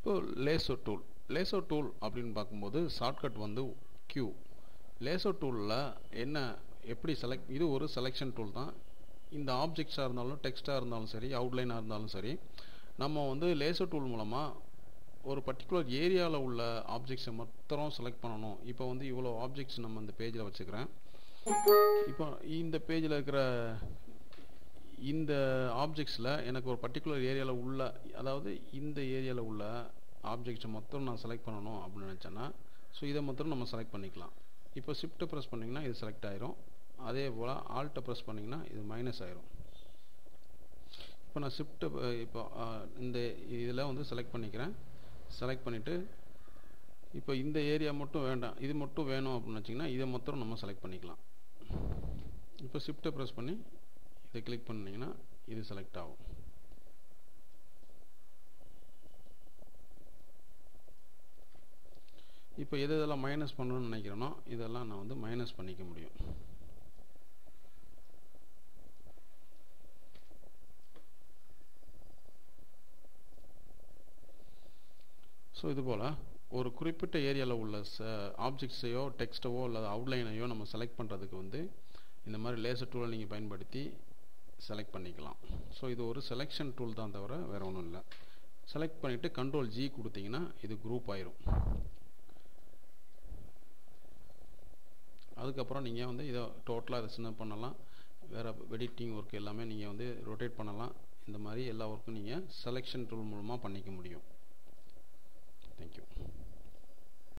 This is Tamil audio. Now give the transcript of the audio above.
இப்போ லேசோ டூல் லேசோ டூல் அப்படின்னு பார்க்கும்போது ஷார்ட்கட் வந்து Q லேசோ டூலில் என்ன எப்படி செலக்ட் இது ஒரு செலெக்ஷன் டூல் தான் இந்த ஆப்ஜெக்ட்ஸாக இருந்தாலும் டெக்ஸ்ட்டாக இருந்தாலும் சரி அவுட்லைனாக இருந்தாலும் சரி நம்ம வந்து லேசோ டூல் மூலமாக ஒரு பர்டிகுலர் ஏரியாவில் உள்ள ஆப்ஜெக்ட்ஸை மாத்திரம் செலக்ட் பண்ணணும் இப்போ வந்து இவ்வளோ ஆப்ஜெக்ட்ஸ் நம்ம இந்த பேஜில் வச்சுக்கிறேன் இப்போ இந்த பேஜில் இருக்கிற இந்த ஆப்ஜெக்ட்ஸில் எனக்கு ஒரு பர்டிகுலர் ஏரியாவில் உள்ள அதாவது இந்த ஏரியாவில் உள்ள ஆப்ஜெக்ட்ஸை மொத்தம் நான் செலக்ட் பண்ணணும் அப்படின்னு நினச்சேன்னா ஸோ இதை மொத்தம் நம்ம செலக்ட் பண்ணிக்கலாம் இப்போ ஷிஃப்ட்டை ப்ரெஸ் பண்ணிங்கன்னா இது செலக்ட் ஆயிரும் அதே போல் ஆல்ட்டை ப்ரெஸ் பண்ணிங்கன்னா இது மைனஸ் ஆயிரும் இப்போ நான் ஷிஃப்ட்டு இப்போ அஹ், இந்த இதில் வந்து செலக்ட் பண்ணிக்கிறேன் செலக்ட் பண்ணிவிட்டு இப்போ இந்த ஏரியா மட்டும் வேண்டாம் இது மட்டும் வேணும் அப்படின்னு வச்சிங்கன்னா இதை மொத்தம் நம்ம செலக்ட் பண்ணிக்கலாம் இப்போ ஷிஃப்ட்டை ப்ரெஸ் பண்ணி இதை கிளிக் பண்ணிங்கன்னா இது செலக்ட் ஆகும் இப்போ எது இதெல்லாம் மைனஸ் பண்ணணும்னு நினைக்கிறேனோ இதெல்லாம் நான் வந்து மைனஸ் பண்ணிக்க முடியும் ஸோ இது போல் ஒரு குறிப்பிட்ட ஏரியாவில் உள்ள ச ஆப்ஜெக்ட்ஸையோ டெக்ஸ்ட்டவோ அல்லது அவுட்லைனையோ நம்ம செலக்ட் பண்ணுறதுக்கு வந்து இந்த மாதிரி லேசர் டூலை நீங்கள் பயன்படுத்தி செலக்ட் பண்ணிக்கலாம் ஸோ இது ஒரு செலெக்ஷன் டூல் தான் தவிர வேறு ஒன்றும் இல்லை செலக்ட் பண்ணிவிட்டு கண்ட்ரோல் ஜி கொடுத்தீங்கன்னா இது குரூப் ஆயிரும் அதுக்கப்புறம் நீங்கள் வந்து இதை டோட்டலாக இதை சின்ன பண்ணலாம் வேறு எடிட்டிங் ஒர்க் எல்லாமே நீங்கள் வந்து ரொட்டேட் பண்ணலாம் இந்த மாதிரி எல்லா ஒர்க்கும் நீங்கள் செலெக்ஷன் டூல் மூலமாக பண்ணிக்க முடியும் தேங்க்யூ